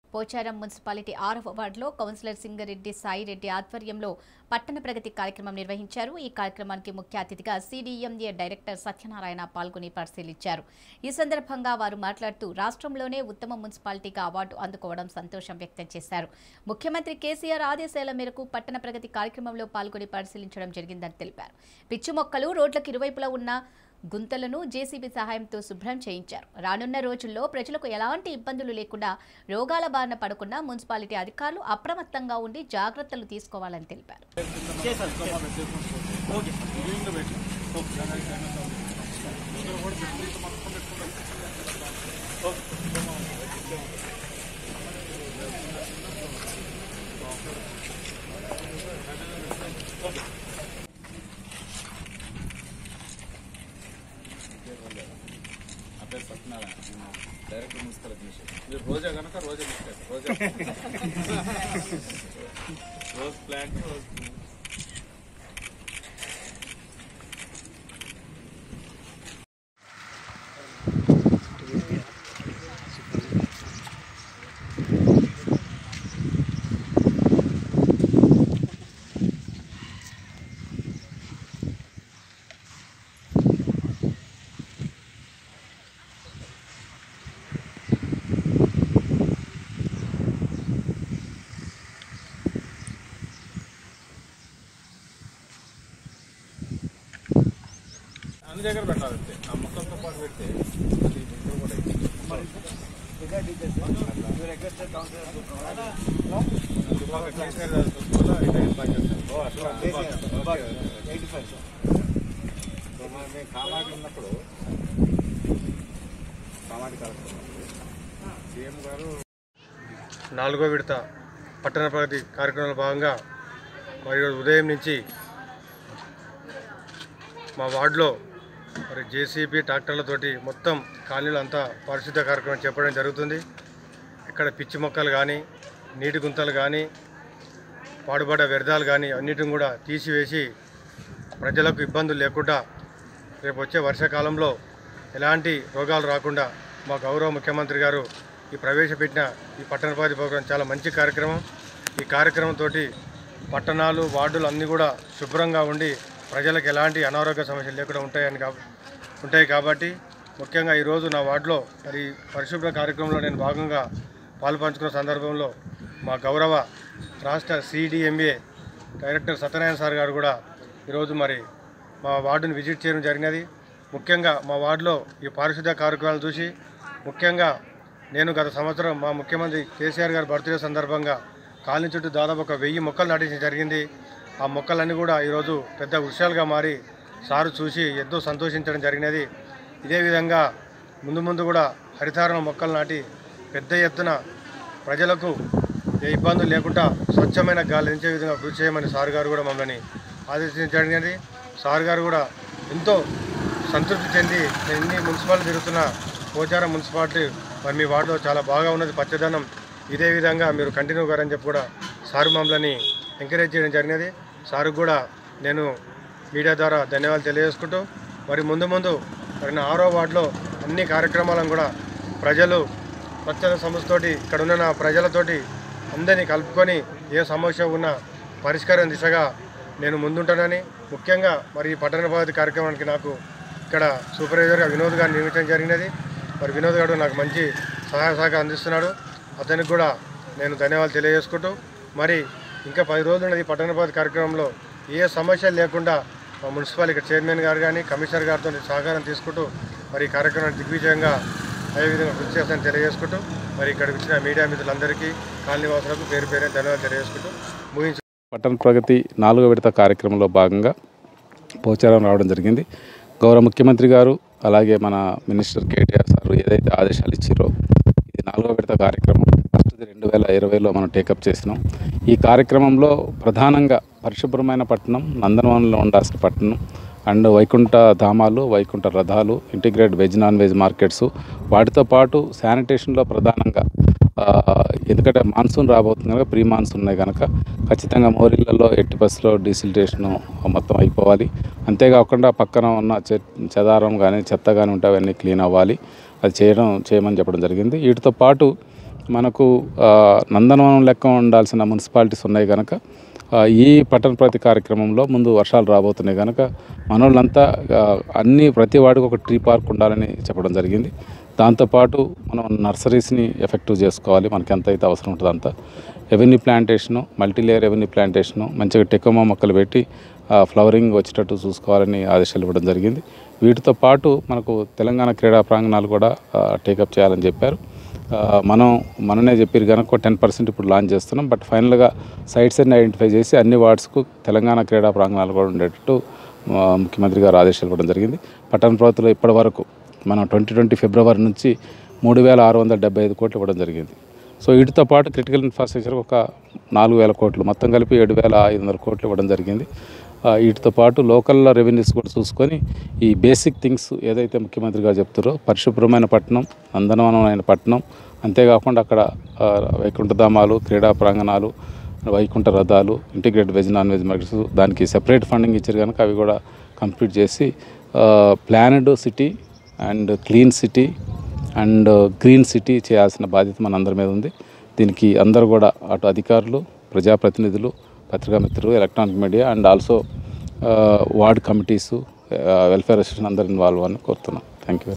Pocharam municipality ఆరవ వార్డులో councillor Singareddy Sai Reddy ఆధ్వర్యంలో పట్టణ ప్రగతి కార్యక్రమం నిర్వహించారు ఈ కార్యక్రమానికి ముఖ్య అతిథిగా సిడిఎంఏ డైరెక్టర్ సత్యనారాయణ పాల్గొని పరిశీలించారు ఈ సందర్భంగా వారు మాట్లాడుతూ రాష్ట్రంలోనే ఉత్తమ మున్సిపాలిటీగా అవార్డు అందుకోవడం సంతోషం వ్యక్తం చేశారు ముఖ్యమంత్రి కేసీఆర్ ఆదేశాల మేరకు పట్టణ ప్రగతి కార్యక్రమంలో పాల్గొని పరిశీలించడం జరిగిందని తెలిపారు పిచ్చి మొక్కలు రోడ్లకు ఇరువైపులా ఉన్న గుంతలను జేసీబీ సహాయంతో శుభ్రం చేయించారు రానున్న రోజుల్లో ప్రజలకు ఎలాంటి ఇబ్బందులు లేకుండా రోగాల బారిన పడకుండా మున్సిపాలిటీ అధికారులు అప్రమత్తంగా ఉండి జాగ్రత్తలు తీసుకోవాలని తెలిపారు అబ్బాయి సత్యనారాయణ డైరెక్టర్ మున్సిపల్ అడ్మినిస్ట్రేషన్ మీరు రోజా కనుక Roja mister Roja rose plant rose అన్ని దగ్గర పెట్టాలి అంతే ఆ మొక్కలతో పాటు పెడితే అది ఇంట్లో కూడా దుబ్బాక కేసీఆర్ గారి స్కూల్లో రిటైర్డ్ పనిచేస్తాను. ఓ, అట్లా దుబ్బాక. మేము కామాకి ఉన్నప్పుడు కామాకి కలుస్తున్నాం సీఎం గారు నాలుగో విడత పట్టణ ప్రగతి కార్యక్రమంలో భాగంగా మరి ఈరోజు ఉదయం నుంచి మా వార్డులో మరి జేసీబీ ట్రాక్టర్లతోటి మొత్తం కాలనీలో అంతా పారిశుద్ధ కార్యక్రమం చెప్పడం జరుగుతుంది ఇక్కడ పిచ్చి మొక్కలు కానీ నీటి గుంతలు కానీ పాడుబడ్డ వ్యర్థాలు కానీ అన్నిటిని కూడా తీసివేసి ప్రజలకు ఇబ్బందులు లేకుండా రేపు వచ్చే వర్షాకాలంలో ఎలాంటి రోగాలు రాకుండా మా గౌరవ ముఖ్యమంత్రి గారు ఈ ప్రవేశపెట్టిన ఈ పట్టణ ప్రగతి ప్రోగ్రాం చాలా మంచి కార్యక్రమం ఈ కార్యక్రమంతో పట్టణాలు వార్డులు అన్నీ కూడా శుభ్రంగా ఉండి ప్రజలకు ఎలాంటి అనారోగ్య సమస్యలు లేకుండా ఉంటాయని కాబ ఉంటాయి కాబట్టి ముఖ్యంగా ఈరోజు నా వార్డులో మరి పరిశుభ్ర కార్యక్రమంలో నేను భాగంగా పాల్పంచుకున్న సందర్భంలో మా గౌరవ రాష్ట్ర సిడిఎంఏ డైరెక్టర్ సత్యనారాయణ సార్ గారు కూడా ఈరోజు మరి మా వార్డుని విజిట్ చేయడం జరిగినది ముఖ్యంగా మా వార్డులో ఈ పారిశుద్ధ్య కార్యక్రమాలు చూసి ముఖ్యంగా నేను గత సంవత్సరం మా ముఖ్యమంత్రి కేసీఆర్ గారి బర్త్డే సందర్భంగా కాలనీ చుట్టూ దాదాపు ఒక వెయ్యి మొక్కలు నాటించడం జరిగింది ఆ మొక్కలన్నీ కూడా ఈరోజు పెద్ద వృక్షాలుగా మారి సారు చూసి ఎంతో సంతోషించడం జరిగినది ఇదే విధంగా ముందు ముందు కూడా హరితారం మొక్కలు నాటి పెద్ద ఎత్తున ప్రజలకు ఏ ఇబ్బందులు లేకుండా స్వచ్ఛమైన గాలి నించే విధంగా కృషి చేయమని సార్ గారు కూడా మమ్మల్ని ఆదేశించడం జరిగినది సార్ గారు కూడా ఎంతో సంతృప్తి చెంది నేను ఇన్ని మున్సిపాలిటీ తిరుగుతున్న పోచారం మున్సిపాలిటీ మరి మీ వార్డులో చాలా బాగా ఉన్నది పచ్చదనం ఇదే విధంగా మీరు కంటిన్యూ గారని చెప్పి కూడా సారు మమ్మల్ని ఎంకరేజ్ చేయడం జరిగినది సార్కు కూడా నేను మీడియా ద్వారా ధన్యవాదాలు తెలియజేసుకుంటూ మరి ముందు ముందు మరి నా ఆరో వార్డులో అన్ని కార్యక్రమాలను కూడా ప్రజలు స్వచ్ఛత సంస్థతోటి ఇక్కడ ఉన్న నా ప్రజలతోటి అందరినీ కలుపుకొని ఏ సమస్య ఉన్నా పరిష్కారం దిశగా నేను ముందుంటానని ముఖ్యంగా మరి ఈ పట్టణ ప్రగతి కార్యక్రమానికి నాకు ఇక్కడ సూపర్వైజర్గా వినోద్ గారిని నియమించడం జరిగినది మరి వినోద్ గారు నాకు మంచి సహాయ సహకారం అందిస్తున్నాడు అతనికి కూడా నేను ధన్యవాదాలు తెలియజేసుకుంటూ మరి ఇంకా పది రోజులు ఉన్నది ఈ పట్టణ ప్రగతి కార్యక్రమంలో ఏ సమస్య లేకుండా మా మున్సిపల్ ఇక్కడ చైర్మన్ గారు కానీ కమిషనర్ గారితో సహకారం తీసుకుంటూ మరి ఈ కార్యక్రమాన్ని దిగ్విజయంగా అదేవిధంగా కృషి చేస్తానని తెలియజేసుకుంటూ మరి ఇక్కడికి వచ్చిన మీడియా మిత్రులందరికీ కాలనీవాసులకు పేరు పేరు ధన్యవాదాలు తెలియజేసుకుంటూ ముగించు పట్టణ ప్రగతి నాలుగో విడత కార్యక్రమంలో భాగంగా పోచారం రావడం జరిగింది గౌరవ ముఖ్యమంత్రి గారు అలాగే మన మినిస్టర్ కేటీఆర్ సార్ ఏదైతే ఆదేశాలు ఇచ్చారో ఇది నాలుగో విడత కార్యక్రమం ఫస్ట్ది రెండు వేల ఇరవైలో మనం టేకప్ చేసినాం ఈ కార్యక్రమంలో ప్రధానంగా పరిశుభ్రమైన పట్టణం నందనవనంలో ఉండాల్సిన పట్టణం అండ్ వైకుంఠ ధామాలు వైకుంఠ రథాలు integrate veg non veg markets వాటితో పాటు శానిటేషన్లో ప్రధానంగా ఆ, ఎందుకంటే మాన్సూన్ రాబోతుంది కనుక ప్రీ మాన్సూన్ ఉన్నాయి కనుక ఖచ్చితంగా మోరిళ్లలో ఎట్టి బస్సులో డీసిల్టేషన్ మొత్తం అయిపోవాలి అంతేకాకుండా పక్కన ఉన్న చె చెదారం కానీ చెత్త కానీ ఉంటే అవన్నీ క్లీన్ అవ్వాలి అది చేయడం చేయమని చెప్పడం జరిగింది వీటితో పాటు మనకు ఆ, నందనవనం లెక్క ఉండాల్సిన మున్సిపాలిటీస్ ఉన్నాయి కనుక ఆ, ఈ పట్టణ ప్రతి కార్యక్రమంలో ముందు వర్షాలు రాబోతున్నాయి కనుక మనోళ్ళంతా ఆ, అన్ని ప్రతి వాడికి ఒక ట్రీ పార్క్ ఉండాలని చెప్పడం జరిగింది దాంతోపాటు మనం నర్సరీస్ని ఎఫెక్టివ్ చేసుకోవాలి మనకి ఎంత అయితే అవసరం ఉంటుందో అంత revenue plantation multilayer revenue plantation మంచిగా టెకోమా మొక్కలు పెట్టి ఆ, ఫ్లవరింగ్ వచ్చేటట్టు చూసుకోవాలని ఆదేశాలు ఇవ్వడం జరిగింది వీటితో పాటు మనకు తెలంగాణ క్రీడా ప్రాంగణాలు కూడా టేకప్ చేయాలని చెప్పారు ఆ, మనం మననే చెప్పారు కనుక టెన్ పర్సెంట్ ఇప్పుడు లాంచ్ చేస్తున్నాం బట్ ఫైనల్గా సైట్స్ అన్ని ఐడెంటిఫై చేసి అన్ని వార్డ్స్కు తెలంగాణ క్రీడా ప్రాంగణాలు కూడా ఉండేటట్టు ఆ, ముఖ్యమంత్రి గారు ఆదేశాలు ఇవ్వడం జరిగింది పట్టణ ప్రభుత్వంలో ఇప్పటి వరకు మనం ట్వంటీ ట్వంటీ ఫిబ్రవరి నుంచి మూడు వేల ఆరు వందల డెబ్బై ఐదు కోట్లు ఇవ్వడం జరిగింది సో వీటితో పాటు క్రిటికల్ ఇన్ఫ్రాస్ట్రక్చర్ ఒక నాలుగు వేల కోట్లు మొత్తం కలిపి ఏడు వేల ఐదు వందల కోట్లు ఇవ్వడం జరిగింది ఆ, వీటితో పాటు లోకల్ రెవెన్యూస్ కూడా చూసుకొని ఈ బేసిక్ థింగ్స్ ఏదైతే ముఖ్యమంత్రి గారు చెప్తారో పరిశుభ్రమైన పట్టణం నందనవనమైన పట్టణం అంతేకాకుండా అక్కడ ఆ, వైకుంఠధామాలు క్రీడా ప్రాంగణాలు వైకుంఠ రథాలు integrated veg non veg markets దానికి సెపరేట్ ఫండింగ్ ఇచ్చారు కనుక అవి కూడా కంప్లీట్ చేసి planned city and clean city and green city చేయాల్సిన బాధ్యత మన అందరి మీద ఉంది దీనికి అందరూ కూడా అటు అధికారులు ప్రజాప్రతినిధులు పత్రికా మిత్రులు electronic media and also ward committees welfare association అందరు ఇన్వాల్వ్ అని కోరుతున్నాం థ్యాంక్ యూ